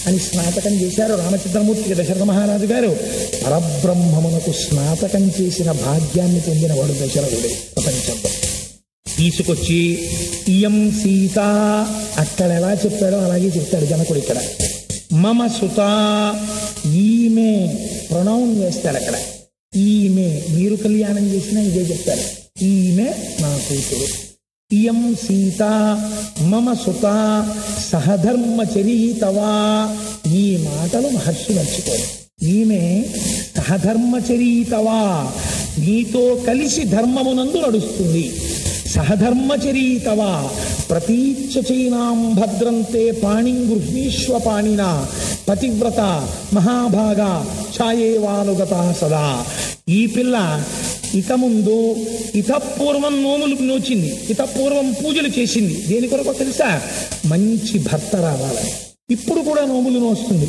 అని స్నాతకం చేశారు రామచంద్రమూర్తికి దశరథ మహారాజు గారు పరబ్రహ్మమునకు స్నాతకం చేసిన భాగ్యాన్ని పొందినవాడు దశరథుడే ప్రపంచంలో తీసుకొచ్చి ఇయం సీత అక్కడ ఎలా చెప్పాడో అలాగే చెప్తాడు జనకుడు ఇక్కడ మమ సుత ఈమె ప్రొనౌన్ చేస్తాడు అక్కడ ఈమె మీరు కళ్యాణం చేసినా ఇదే చెప్తారు ఈమె నా కూతురు ఇయం సీత మమ సుత సహధర్మచరీతవా ఈ మాటలు మహర్షి మర్చిపోరు ఈమె సహధర్మచరీతవా నీతో కలిసి ధర్మమునందు నడుస్తుంది సహధర్మచరీతవా ప్రతీచ్చ చైనాం భద్రంతే పాణిం గృహీష్వ పాణిన పతివ్రత మహాభాగ ఛాయేవానుగత సదా ఈ పిల్ల ఇక ముందు ఇత పూర్వం నోములు నోచింది ఇత పూర్వం పూజలు చేసింది దేని కొరకు తెలుసా మంచి భర్త రావాలని ఇప్పుడు కూడా నోములు నోస్తుంది